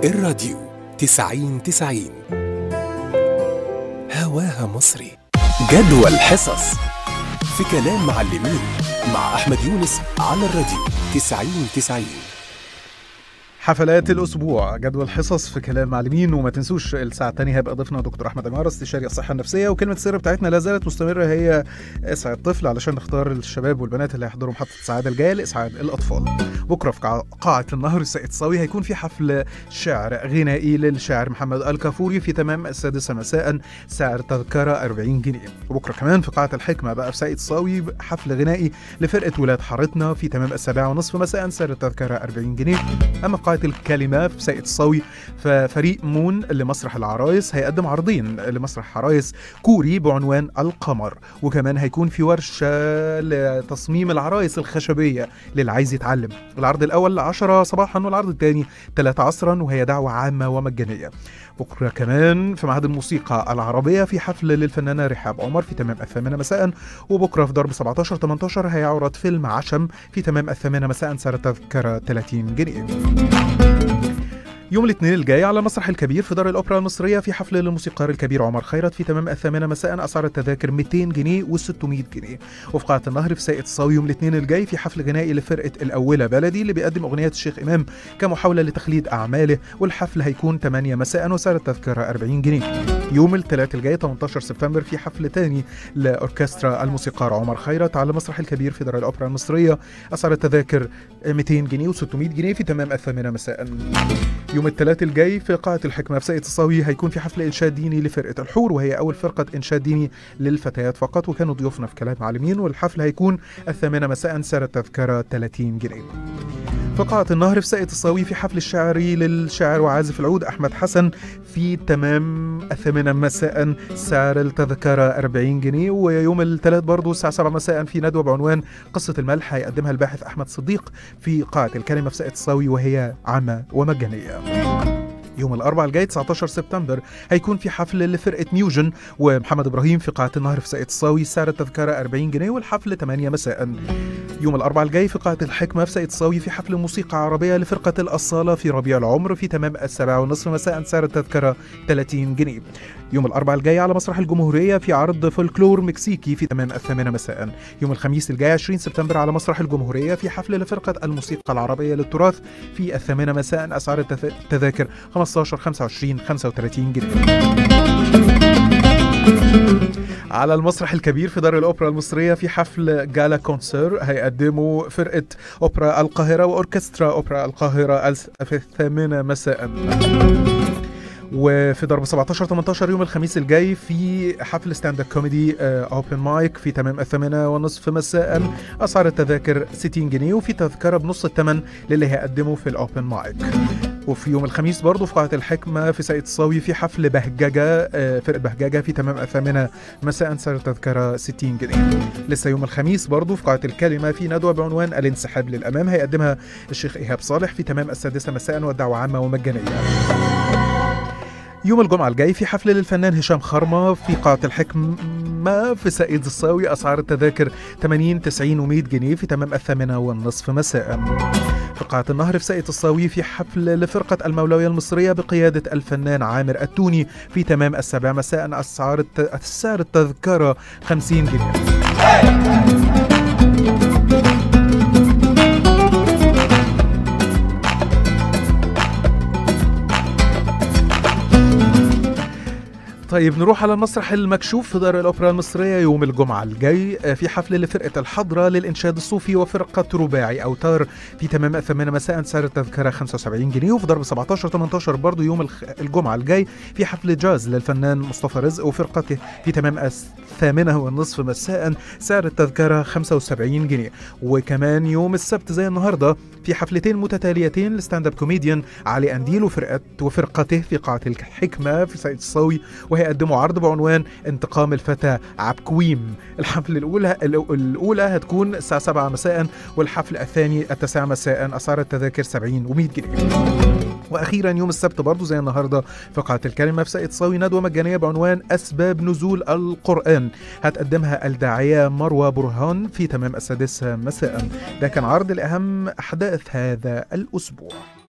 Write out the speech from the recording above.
الراديو تسعين تسعين هواها مصري جدول الحصص في كلام معلمين مع أحمد يونس على الراديو تسعين تسعين حفلات الاسبوع جدول حصص في كلام معلمين وما تنسوش الساعه الثانيه هيبقى ضيفنا دكتور احمد عماره استشاري الصحه النفسيه وكلمه السر بتاعتنا لا زالت مستمره هي اسعد الطفل علشان نختار الشباب والبنات اللي هيحضروا محطه السعاده الجايه لاسعاد الاطفال بكره في قاع- قاعه النهر السيد صاوي هيكون في حفل شعر غنائي للشاعر محمد الكافوري في تمام السادسه مساء سعر تذكره 40 جنيه وبكره كمان في قاعه الحكمه بقى في سيد صاوي حفل غنائي لفرقه ولاد حارتنا في تمام السابعه ونصف مساء سعر التذكره 40 جنيه اما في قاعه الكلمه في ساقية الصاوي ففريق مون لمسرح العرايس هيقدم عرضين لمسرح عرايس كوري بعنوان القمر وكمان هيكون في ورشه لتصميم العرايس الخشبيه للي عايز يتعلم العرض الاول 10 صباحا والعرض الثاني 3 عصرا وهي دعوه عامه ومجانيه بكره كمان في معهد الموسيقى العربيه في حفل للفنانه رحاب عمر في تمام الثامنه مساء وبكره في ضرب 17 18 هيعرض فيلم عشم في تمام الثامنه مساء سعر التذكره 30 جنيه يوم الاثنين الجاي على المسرح الكبير في دار الاوبرا المصريه في حفل للموسيقار الكبير عمر خيرت في تمام الثامنه مساء اسعار التذاكر 200 جنيه و600 جنيه وفي قاعه النهر في ساقية الصاوي يوم الاثنين الجاي في حفل غنائي لفرقه الاولى بلدي اللي بيقدم اغنيات الشيخ امام كمحاوله لتخليد اعماله والحفل هيكون 8 مساء وسعر التذكره 40 جنيه يوم الثلاث الجاي 18 سبتمبر في حفل تاني لاوركسترا الموسيقار عمر خيرت على المسرح الكبير في دار الاوبرا المصريه اسعار التذاكر 200 جنيه و600 جنيه في تمام الثامنه مساء يوم الثلاث الجاي في قاعة الحكمة في ساقية الصاوي هيكون في حفل إنشاد ديني لفرقة الحور وهي أول فرقة إنشاد ديني للفتيات فقط وكانوا ضيوفنا في كلام معلمين والحفل هيكون الثامنة مساء سعر التذكرة 30 جنيه في قاعة النهر في ساقية الصاوي في حفل الشعري للشاعر وعازف العود أحمد حسن في تمام الثامنة مساء سعر التذكرة 40 جنيه ويوم الثلاث برضه الساعة 7 مساء في ندوة بعنوان قصة الملح هيقدمها الباحث أحمد صديق في قاعة الكلمة في ساقية الصاوي وهي عامة ومجانية يوم الأربعاء الجاي 19 سبتمبر هيكون في حفل لفرقة نيوجن ومحمد إبراهيم في قاعة النهر في ساقية الصاوي سعر التذكرة 40 جنيه والحفل 8 مساء يوم الأربعاء الجاي في قاعة الحكمة في ساقية الصاوي في حفل موسيقى عربية لفرقة الأصالة في ربيع العمر في تمام السابعة ونصف مساء سعر التذكرة 30 جنيه يوم الأربعاء الجاي على مسرح الجمهورية في عرض فولكلور مكسيكي في تمام الثامنة مساء يوم الخميس الجاي 20 سبتمبر على مسرح الجمهورية في حفل لفرقة الموسيقى العربية للتراث في الثامنة مساء أسعار التذ- التذاكر 15 25 35 جنيه على المسرح الكبير في دار الأوبرا المصرية في حفل جالا كونسر هيقدموا فرقة أوبرا القاهرة وأوركسترا أوبرا القاهرة الس- في الثامنة مساء وفي ضرب 17 18 يوم الخميس الجاي في حفل ستاند اب كوميدي اوبن مايك في تمام الثامنه ونصف مساء اسعار التذاكر 60 جنيه وفي تذكره بنص الثمن للي هيقدموا في الاوبن مايك وفي يوم الخميس برضه في قاعة الحكمة في ساقية الصاوي في حفل بهججة آه، فرقة بهججة في تمام الثامنة مساء سعر التذكرة 60 جنيه لسه يوم الخميس برضه في قاعة الكلمة في ندوة بعنوان الانسحاب للأمام هيقدمها الشيخ إيهاب صالح في تمام السادسة مساء والدعوة عامة ومجانية يوم الجمعة الجاي في حفل للفنان هشام خرمة في قاعة الحكمة في ساقية الصاوي أسعار التذاكر 80 90 و100 جنيه في تمام الثامنة والنصف مساء في قاعة النهر في ساقية الصاوي في حفل لفرقة المولوية المصرية بقيادة الفنان عامر التوني في تمام السابع مساء أسعار الت... سعر التذكرة 50 جنيه طيب نروح على المسرح المكشوف في دار الأوبرا المصرية يوم الجمعة الجاي آه، في حفل لفرقة الحضرة للإنشاد الصوفي وفرقة رباعي أوتار في تمام الثامنة مساء سعر التذكرة 75 جنيه وفي ضرب 17 18 برضه يوم الخ... الجمعة الجاي في حفل جاز للفنان مصطفى رزق وفرقته في تمام الثامنة والنصف مساء سعر التذكرة 75 جنيه وكمان يوم السبت زي النهاردة في حفلتين متتاليتين لستاند اب كوميديان علي أنديل وفرقة وفرقته في قاعة الحكمة في سيد الصاوي وهيقدموا عرض بعنوان انتقام الفتى عبكويم الحفل الأولى الأولى هتكون الساعة 7 مساء والحفل الثاني التاسعة مساء أسعار التذاكر 70 و100 جنيه واخيرا يوم السبت برضه زي النهارده في قاعه الكلمه في ساقية صاوي ندوه مجانيه بعنوان اسباب نزول القران هتقدمها الداعيه مروه برهان في تمام السادسه مساء ده كان عرض لاهم احداث هذا الاسبوع